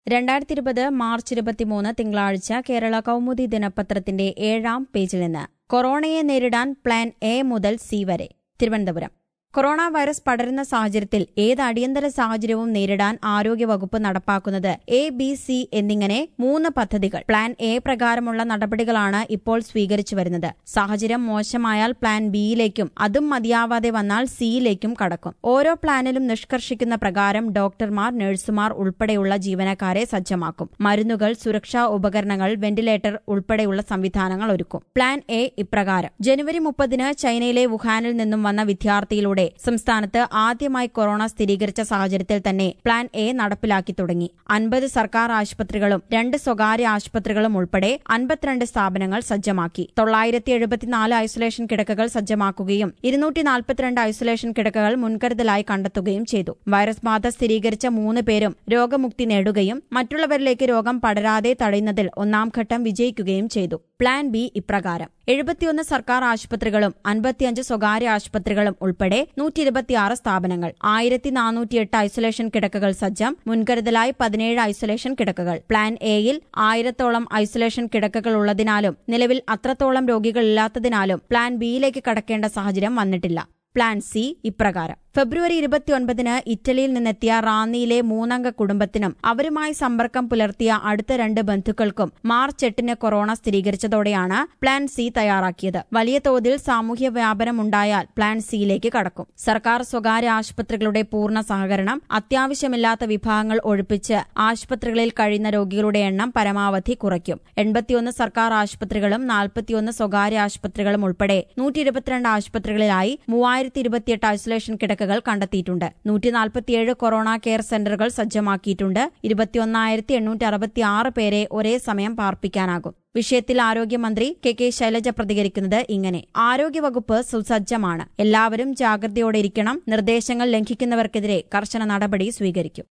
രണ്ടായിരത്തി ഇരുപത് മാർച്ച് ഇരുപത്തിമൂന്ന് തിങ്കളാഴ്ച കേരള കൗമുദി ദിനപത്രത്തിന്റെ ഏഴാം പേജിൽ നിന്ന് കൊറോണയെ നേരിടാൻ പ്ലാൻ എ മുതൽ സി വരെ തിരുവനന്തപുരം കൊറോണ വൈറസ് പടരുന്ന സാഹചര്യത്തിൽ ഏത് അടിയന്തര സാഹചര്യവും നേരിടാൻ ആരോഗ്യവകുപ്പ് നടപ്പാക്കുന്നത് എ ബി സി എന്നിങ്ങനെ മൂന്ന് പദ്ധതികൾ പ്ലാൻ എ പ്രകാരമുള്ള നടപടികളാണ് ഇപ്പോൾ സ്വീകരിച്ചു വരുന്നത് സാഹചര്യം മോശമായാൽ പ്ലാൻ ബിയിലേക്കും അതും മതിയാവാതെ വന്നാൽ സിയിലേക്കും കടക്കും ഓരോ പ്ലാനിലും നിഷ്കർഷിക്കുന്ന പ്രകാരം ഡോക്ടർമാർ നഴ്സുമാർ ഉൾപ്പെടെയുള്ള ജീവനക്കാരെ സജ്ജമാക്കും മരുന്നുകൾ സുരക്ഷാ ഉപകരണങ്ങൾ വെന്റിലേറ്റർ ഉൾപ്പെടെയുള്ള സംവിധാനങ്ങൾ ഒരുക്കും പ്ലാൻ എ ഇപ്രകാരം ജനുവരി മുപ്പതിന് ചൈനയിലെ വുഹാനിൽ നിന്നും വന്ന വിദ്യാർത്ഥിയിലൂടെ സംസ്ഥാനത്ത് ആദ്യമായി കൊറോണ സ്ഥിരീകരിച്ച സാഹചര്യത്തിൽ തന്നെ പ്ലാൻ എ നടപ്പിലാക്കി തുടങ്ങി അൻപത് സർക്കാർ ആശുപത്രികളും രണ്ട് സ്വകാര്യ ആശുപത്രികളും ഉൾപ്പെടെ അൻപത്തിരണ്ട് സ്ഥാപനങ്ങൾ സജ്ജമാക്കി തൊള്ളായിരത്തി എഴുപത്തിനാല് ഐസൊലേഷൻ കിടക്കകൾ സജ്ജമാക്കുകയും ഇരുന്നൂറ്റി നാൽപ്പത്തിരണ്ട് ഐസൊലേഷൻ കിടക്കകൾ മുൻകരുതലായി കണ്ടെത്തുകയും ചെയ്തു വൈറസ് ബാധ സ്ഥിരീകരിച്ച മൂന്ന് പേരും രോഗമുക്തി നേടുകയും മറ്റുള്ളവരിലേക്ക് രോഗം പടരാതെ തടയുന്നതിൽ ഒന്നാം ഘട്ടം വിജയിക്കുകയും ചെയ്തു പ്ലാൻ ബി ഇപ്രകാരം എഴുപത്തിയൊന്ന് സർക്കാർ ആശുപത്രികളും അൻപത്തിയഞ്ച് സ്വകാര്യ ആശുപത്രികളും ഉൾപ്പെടെ നൂറ്റി ഇരുപത്തിയാറ് സ്ഥാപനങ്ങൾ ആയിരത്തി നാനൂറ്റിയെട്ട് ഐസൊലേഷൻ കിടക്കകൾ സജ്ജം മുൻകരുതലായി പതിനേഴ് ഐസൊലേഷൻ കിടക്കകൾ പ്ലാൻ എയിൽ ആയിരത്തോളം ഐസൊലേഷൻ കിടക്കകൾ ഉള്ളതിനാലും നിലവിൽ അത്രത്തോളം രോഗികളില്ലാത്തതിനാലും പ്ലാൻ ബിയിലേക്ക് കടക്കേണ്ട സാഹചര്യം വന്നിട്ടില്ല പ്ലാൻ സി ഇപ്രകാരം ഫെബ്രുവരി ഇരുപത്തിയൊൻപതിന് ഇറ്റലിയിൽ നിന്നെത്തിയ റാന്നിയിലെ മൂന്നംഗ കുടുംബത്തിനും അവരുമായി സമ്പർക്കം പുലർത്തിയ അടുത്ത രണ്ട് ബന്ധുക്കൾക്കും മാർച്ച് എട്ടിന് കൊറോണ സ്ഥിരീകരിച്ചതോടെയാണ് പ്ലാൻ സി തയ്യാറാക്കിയത് വലിയ തോതിൽ സാമൂഹ്യ വ്യാപനം ഉണ്ടായാൽ പ്ലാൻ സിയിലേക്ക് കടക്കും സർക്കാർ സ്വകാര്യ ആശുപത്രികളുടെ പൂർണ്ണ സഹകരണം അത്യാവശ്യമില്ലാത്ത വിഭാഗങ്ങൾ ഒഴിപ്പിച്ച് ആശുപത്രികളിൽ കഴിയുന്ന രോഗികളുടെ എണ്ണം പരമാവധി കുറയ്ക്കും എൺപത്തിയൊന്ന് സർക്കാർ ആശുപത്രികളും നാൽപ്പത്തിയൊന്ന് സ്വകാര്യ ആശുപത്രികളും ഉൾപ്പെടെ നൂറ്റി ഇരുപത്തിരണ്ട് ആശുപത്രികളിലായി മൂവായിരത്തി ഇരുപത്തിയെട്ട് ഐസൊലേഷൻ കിടക്കകൾ കണ്ടെത്തിയിട്ടുണ്ട് നൂറ്റി നാൽപ്പത്തിയേഴ് കൊറോണ കെയർ സെന്ററുകൾ സജ്ജമാക്കിയിട്ടുണ്ട് ഇരുപത്തിയൊന്നായിരത്തി എണ്ണൂറ്റി അറുപത്തിയാറ് പേരെ ഒരേ സമയം പാർപ്പിക്കാനാകും വിഷയത്തിൽ ആരോഗ്യമന്ത്രി കെ കെ ശൈലജ പ്രതികരിക്കുന്നത് ഇങ്ങനെ ആരോഗ്യവകുപ്പ് സുസജ്ജമാണ് എല്ലാവരും ജാഗ്രതയോടെ ഇരിക്കണം നിർദ്ദേശങ്ങൾ ലംഘിക്കുന്നവർക്കെതിരെ കർശന നടപടി സ്വീകരിക്കും